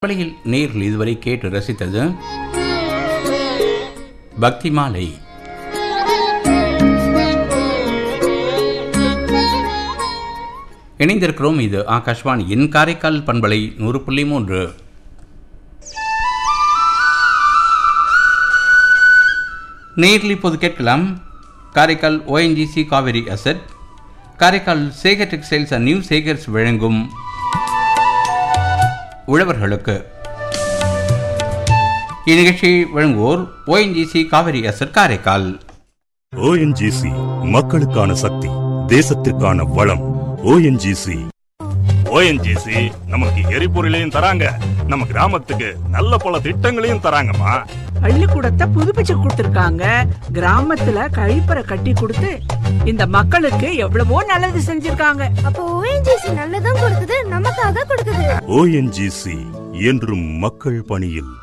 வழியில் நேரில் இதுவரை கேட்டு ரசித்தது பக்தி மாலை இணைந்திருக்கிறோம் இது ஆகாஷ்வாணியின் காரைக்கால் பண்பலை நூறு புள்ளி மூன்று நேரில் இப்போது கேட்கலாம் Karaikal ONGC Cauvery asset Karaikal Sekar textiles and new Sekar's வழங்கும் உழவர்களுக்கு இந்நிகழ்ச்சியை வழங்குவோர் ஓஎன்ஜிசி காவிரி அசர் காரைக்கால் ஓஎன்ஜிசி மக்களுக்கான சக்தி தேசத்திற்கான வளம் ஓஎன்ஜிசி ஓஎன்ஜிசி நமக்கு எரிபொருளையும் தராங்க நம்ம கிராமத்துக்கு நல்ல பல திட்டங்களையும் தராங்கம்மா பள்ளிக்கூடத்தை புதுப்பிச்சு கொடுத்திருக்காங்க கிராமத்துல கழிப்பறை கட்டி கொடுத்து இந்த மக்களுக்கு எவ்வளவோ நல்லது செஞ்சிருக்காங்க அப்போ ஓஎன்ஜிசி நல்லதும் கொடுக்குது நமக்காக கொடுக்குது ஓஎன்ஜிசி என்றும் மக்கள் பணியில்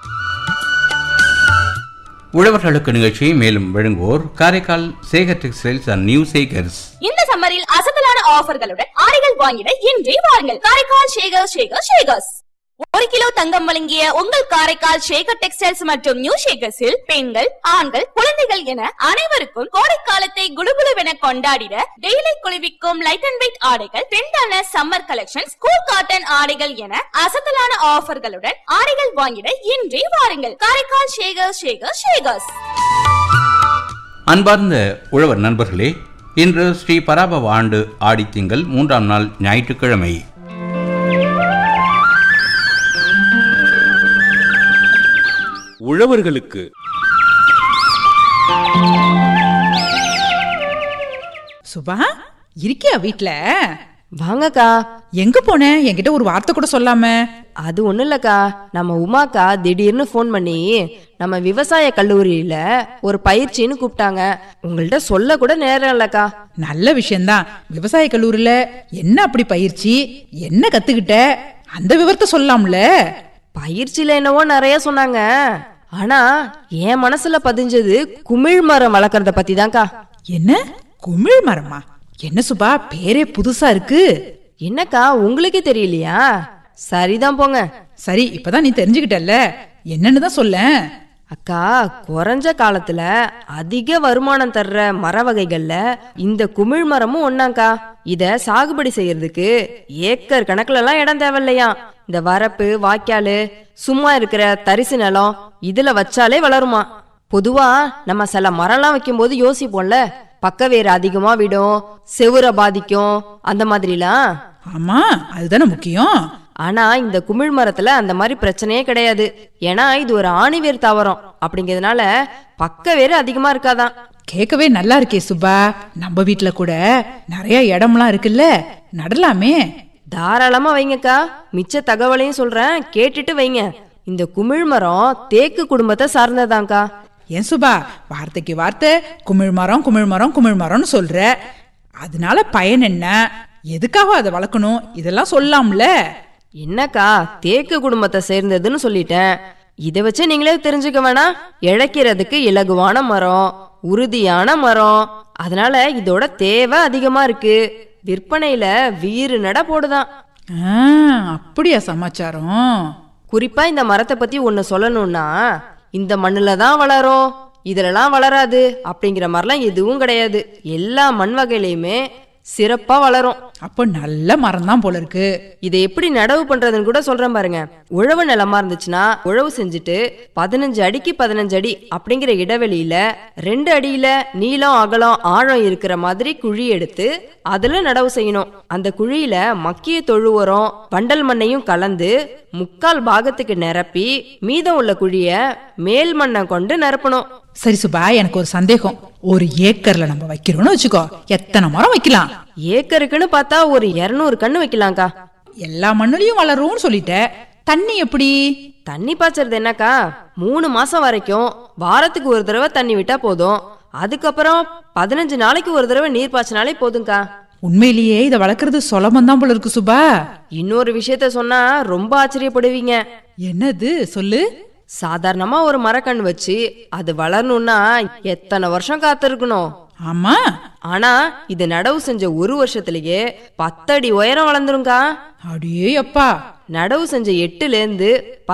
உழவர்களுக்கு நிகழ்ச்சியை மேலும் வழங்குவோர் Karaikal Sekar textiles and new Sekar's இந்த சம்மரில் அசத்தலான ஆஃபர்களுடன் ஆடைகள் வாங்கிட இன்றே வாருங்கள் காரைக்கால் ஷேகர் ஷேகர் ஷேகர்ஸ் ஒரு கிலோ தங்கம் வழங்கிய உங்கள் காரைக்கால் ஷேகர் டெக்ஸ்டைல்ஸ் மற்றும் நியூ ஷேகர்ஸில் பெண்கள் ஆண்கள் குழந்தைகள் என அனைவருக்கும் கோடைக்காலத்தை குடுகுடுவென கொண்டாடிட டெய்லி குளிர்விக்கும் லைட் அண்ட் வெயிட் ஆடைகள் பெண்டான சம்மர் கலெக்ஷன் ஸ்கூல் காட்டன் ஆடைகள் என அசத்தலான ஆஃபர்களுடன் ஆடைகள் வாங்கிட இன்றே வாருங்கள் காரைக்கால் ஷேகர் ஷேகர் ஷேகர்ஸ் அன்பார்ந்த உழவர் நண்பர்களே இன்று ஸ்ரீ பராபவ ஆண்டு ஆடித்திங்கள் மூன்றாம் நாள் ஞாயிற்றுக்கிழமை உழவர்களுக்கு சுபா இருக்கியா வீட்ல வாங்கக்கா எங்க போன என்கிட்ட ஒரு வார்த்தை கூட சொல்லாம அது ஒண்ணும் இல்லக்கா நம்ம உமாக்கா திடீர்னு ஃபோன் பண்ணி நம்ம விவசாய கல்லூரியில ஒரு பயிற்சின்னு கூப்பிட்டாங்க உங்கள்ட்ட சொல்ல கூட நேரம் இல்லக்கா நல்ல விஷயம்தான் விவசாய கல்லூரியில என்ன அப்படி பயிற்சி என்ன கத்துக்கிட்ட அந்த விவரத்தை சொல்லலாம்ல பயிற்சியில என்னவோ நிறைய சொன்னாங்க ஆனா என் மனசுல பதிஞ்சது குமிழ் மரம் வளர்க்கறத பத்தி தான்க்கா என்ன குமிழ் மரமா என்ன சுபா பேரே புதுசா இருக்கு என்னக்கா உங்களுக்கே தெரியலையா சரிதான் போங்க சரி இப்பதான் நீ தெரிஞ்சுக்கிட்டல்ல என்னன்னு தான் சொல்லேன் அக்கா குறைஞ்ச காலத்துல அதிக வருமானம் தர்ற மர வகைகள்ல இந்த குமிழ் மரமும் ஒண்ணாக்கா இத சாகுபடி செய்யறதுக்கு ஏக்கர் கணக்குல எல்லாம் இடம் தேவையில்லையா இந்த வரப்பு வாய்க்காலு சும்மா இருக்கிற தரிசு நிலம் இதுல வச்சாலே வளருமா பொதுவா நம்ம சில மரம்லாம் வைக்கும்போது யோசிப்போம்ல பக்க வேறு அதிகமா விடும் செவுரை பாதிக்கும் அந்த மாதிரிலாம் ஆமா அதுதானே முக்கியம் ஆனா இந்த குமிழ் மரத்துல அந்த மாதிரி பிரச்சனையே கிடையாது ஏன்னா இது ஒரு ஆணிவேர் தாவரம் அப்படிங்கிறதுனால பக்க வேறு அதிகமா இருக்காதான் கேட்கவே நல்லா இருக்கே சுபா நம்ம வீட்ல கூட நிறைய இடம்லாம் இருக்குல்ல நடலாமே தாராளமா வைங்கக்கா மிச்ச தகவலையும் சொல்றேன் கேட்டுட்டு வைங்க இந்த குமிழ் மரம் தேக்கு குடும்பத்தை சார்ந்ததாங்க்கா ஏன் சுபா வார்த்தைக்கு வார்த்தை குமிழ் மரம் குமிழ் மரம் குமிழ் மரம்னு சொல்ற அதனால பயன் என்ன எதுக்காக அதை வளர்க்கணும் இதெல்லாம் சொல்லலாம்ல என்னக்கா தேக்கு குடும்பத்தை சேர்ந்ததுன்னு சொல்லிட்டேன் இதை வச்சு நீங்களே தெரிஞ்சுக்க வேணாம் இழைக்கிறதுக்கு இலகுவான மரம் உறுதியான மரம் அதனால இதோட தேவை அதிகமா இருக்கு விற்பனையில வீறு நட போடுதான் ஆ, அப்படியா சமாச்சாரம் குறிப்பா இந்த மரத்தை பத்தி ஒன்னு சொல்லணும்னா இந்த மண்ணுல தான் வளரும் இதுலலாம் வளராது அப்படிங்கிற மாதிரிலாம் எதுவும் கிடையாது எல்லா மண் வகையிலையுமே சிறப்பா வளரும் அப்போ நல்ல மரம் தான் போல இருக்கு இதை எப்படி நடவு பண்றதுன்னு கூட சொல்றேன் பாருங்க உழவு நிலமா இருந்துச்சுன்னா உழவு செஞ்சுட்டு பதினஞ்சு அடிக்கு பதினஞ்சு அடி அப்படிங்கிற இடைவெளியில ரெண்டு அடியில நீளம் அகலம் ஆழம் இருக்கிற மாதிரி குழி எடுத்து அதுல நடவு செய்யணும் அந்த குழியில மக்கிய தொழு உரம் வண்டல் மண்ணையும் கலந்து முக்கால் பாகத்துக்கு நிரப்பி மீதம் உள்ள குழிய மேல் மண்ணை கொண்டு நிரப்பணும் சரி சுபா எனக்கு ஒரு சந்தேகம் ஒரு ஏக்கர்ல நம்ம வைக்கிறோம்னு வச்சுக்கோ எத்தனை மரம் வைக்கலாம் ஏக்கருக்குன்னு பார்த்தா ஒரு இருநூறு கண்ணு வைக்கலாம்க்கா எல்லா மண்ணுலயும் வளரும்னு சொல்லிட்ட தண்ணி எப்படி தண்ணி பாய்ச்சறது என்னக்கா மூணு மாசம் வரைக்கும் வாரத்துக்கு ஒரு தடவை தண்ணி விட்டா போதும் அதுக்கப்புறம் பதினஞ்சு நாளைக்கு ஒரு தடவை நீர் பாய்ச்சினாலே போதும்க்கா உண்மையிலேயே இதை வளர்க்கறது சுலபம் தான் போல இருக்கு சுபா இன்னொரு விஷயத்த சொன்னா ரொம்ப ஆச்சரியப்படுவீங்க என்னது சொல்லு சாதாரணமா ஒரு மரக்கன்று வச்சு அது வளரணும்னா எத்தனை வருஷம் காத்திருக்கணும் ஆமா ஆனா இது நடவு செஞ்ச ஒரு வருஷத்திலேயே பத்தடி உயரம் வளர்ந்துருங்கா அடியே அப்பா நடவு செஞ்ச எட்டுல இருந்து